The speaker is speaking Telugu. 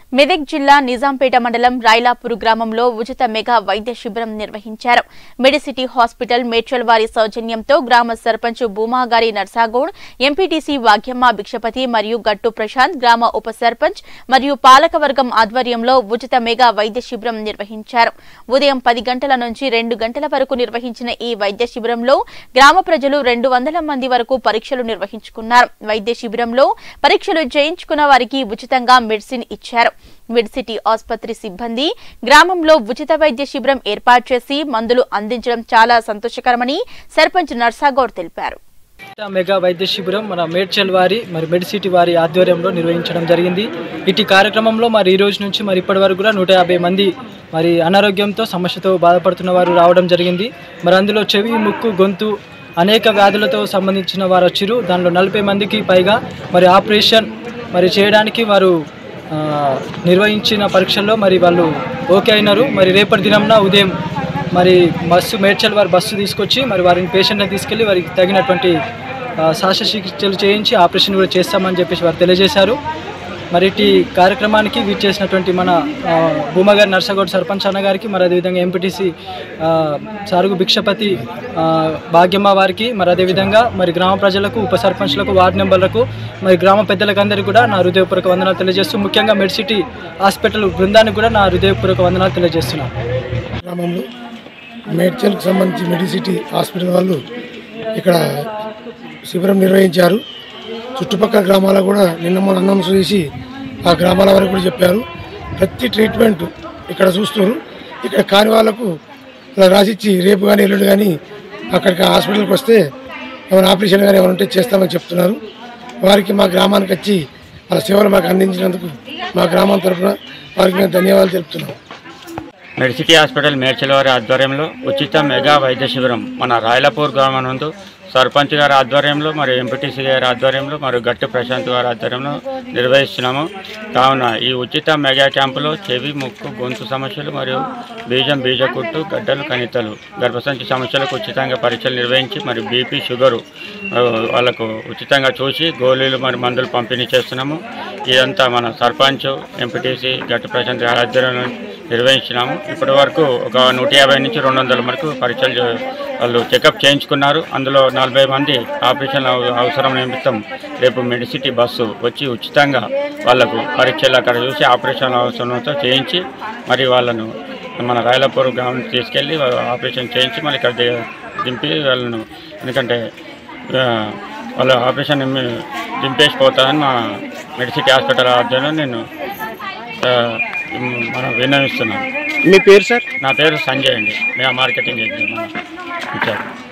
మెదక్ జిల్లా నిజాంపేట మండలం రాయలాపూర్ గ్రామంలో ఉచిత మెగా వైద్య శిబిరం నిర్వహించారు మెడిసిటీ హాస్పిటల్ మేడ్చల్ వారి సౌజన్యంతో గ్రామ సర్పంచ్ భూమాగారి నర్సాగౌడ్ ఎంపీటీసీ వాగ్యమ్మ భిక్షపతి మరియు గట్టు ప్రశాంత్ గ్రామ ఉప సర్పంచ్ మరియు పాలకవర్గం ఆధ్వర్యంలో ఉచిత మెగా వైద్య శిబిరం నిర్వహించారు ఉదయం పది గంటల నుంచి రెండు గంటల వరకు నిర్వహించిన ఈ వైద్య శిబిరంలో గ్రామ ప్రజలు రెండు వందల మంది వరకు పరీక్షలు నిర్వహించుకున్నారు వైద్య శిబిరంలో పరీక్షలు చేయించుకున్న వారికి ఉచితంగా మెడిసిన్ ఇచ్చారు మిడ్సిటీ ఆసుపత్రి సిబ్బంది గ్రామంలో ఉచిత వైద్య శిబిరం ఏర్పాటు చేసి మందులు అందించడం చాలా సంతోషకరమని సర్పంచ్ నర్సాగౌడ్ తెలిపారు మెగా వైద్య శిబిరం మన మేడ్చల్ వారి మరి మెడిసిటీ వారి ఆధ్వర్యంలో నిర్వహించడం జరిగింది ఇటు కార్యక్రమంలో మరి ఈ రోజు నుంచి మరి ఇప్పటి వరకు కూడా నూట యాభై మంది మరి అనారోగ్యంతో సమస్యతో బాధపడుతున్న వారు రావడం జరిగింది మరి అందులో చెవి ముక్కు గొంతు అనేక వ్యాధులతో సంబంధించిన వారు వచ్చిరు దానిలో నలభై మందికి పైగా మరి ఆపరేషన్ మరి చేయడానికి వారు ఆ, నిర్వహించిన పరీక్షల్లో మరి వాళ్ళు ఓకే అయినారు మరి రేపటి దినంన ఉదయం మరి బస్సు మేడ్చల్ వారి బస్సు తీసుకొచ్చి మరి వారిని పేషెంట్ని తీసుకెళ్ళి వారికి తగినటువంటి ఆ, శస్త్రచికిత్సలు చేయించి ఆపరేషన్ కూడా చేస్తామని చెప్పేసి వారు తెలియజేశారు మరి ఇటు కార్యక్రమానికి విచ్చేసినటువంటి మన ఆ, భూమగారి నర్సగౌడ్ సర్పంచ్ అన్న గారికి మరి అదేవిధంగా ఎంపీటీసీ సారుగు భిక్షపతి ఆ, భాగ్యమ్మ వారికి మరి అదేవిధంగా మరి గ్రామ ప్రజలకు ఉప సర్పంచ్లకు వార్డు మెంబర్లకు మరి గ్రామ పెద్దలకు అందరికీ కూడా నా హృదయపూర్వక వందనాలు తెలియజేస్తూ ముఖ్యంగా మెడ్సిటీ హాస్పిటల్ బృందానికి కూడా నా హృదయపూర్వక వందనాలు తెలియజేస్తున్నాను గ్రామంలో మేడ్చల్కి సంబంధించి మెడిసిటీ హాస్పిటల్ వాళ్ళు ఇక్కడ శిబిరం నిర్వహించారు చుట్టుపక్కల గ్రామాల కూడా నిన్న మొన్న అనౌన్స్ చేసి ఆ గ్రామాల వరకు కూడా చెప్పారు ప్రతి ట్రీట్మెంట్ ఇక్కడ చూస్తున్నారు ఇక్కడ కాని వాళ్ళకు ఇలా రాసిచ్చి రేపు కానీ ఎల్లుండి కానీ అక్కడికి హాస్పిటల్కి వస్తే ఏమైనా ఆపరేషన్ కానీ ఏమైనా ఉంటే చేస్తామని చెప్తున్నారు వారికి మా గ్రామానికి వచ్చి వాళ్ళ సేవలు మాకు అందించినందుకు మా గ్రామం తరఫున వారికి మేము ధన్యవాదాలు తెలుపుతున్నాం మెడిసిటీ హాస్పిటల్ మేడ్చల్ వారి ఆధ్వర్యంలో ఉచిత మెగా వైద్య శిబిరం మన రాయలపూర్ గ్రామం నందు సర్పంచ్ గారి ఆధ్వర్యంలో మరియు ఎంపీటీసీ గారి ఆధ్వర్యంలో మరియు గట్టి ప్రశాంత్ గారి ఆధ్వర్యంలో నిర్వహిస్తున్నాము కావున ఈ ఉచిత మెగా క్యాంపులో చెవి ముక్కు గొంతు సమస్యలు మరియు బీజం బీజ కుట్టు గడ్డలు కణితలు గర్భసంచి సమస్యలకు ఉచితంగా పరీక్షలు నిర్వహించి మరియు బీపీ షుగరు ఆ, వాళ్ళకు ఉచితంగా చూసి గోళీలు మరియు మందులు పంపిణీ చేస్తున్నాము ఇదంతా మన సర్పంచ్ ఎంపీటీసీ గట్టి ప్రశాంత్ గారి ఆధ్వర్యంలో నిర్వహించినాము ఇప్పటి వరకు ఒక నూట యాభై నుంచి రెండు వందల వరకు పరీక్షలు చే- వాళ్ళు చెకప్ చేయించుకున్నారు అందులో నలభై మంది ఆపరేషన్ అవ- అవసరం నిమిత్తం రేపు మెడిసిటీ బస్సు వచ్చి ఉచితంగా వాళ్ళకు పరీక్షలు అక్కడ చూసి ఆపరేషన్ అవసరంతో చేయించి మరి వాళ్ళను మన రాయలపూర్ గ్రామం తీసుకెళ్ళి వాళ్ళు ఆపరేషన్ చేయించి మళ్ళీ ఇక్కడ ది- దింపి వాళ్ళను ఎందుకంటే ఆ, వాళ్ళ ఆపరేషన్ నిమ్మి- దింపేసి పోతారని మా మెడిసిటీ హాస్పిటల్ ఆధ్వర్యంలో నేను ఆ, మనం విన్నవిస్తున్నాను మీ పేరు సార్ నా పేరు సంజయ్ అండి మేము మార్కెటింగ్ ఏజెంట్ మన ఇచ్చారు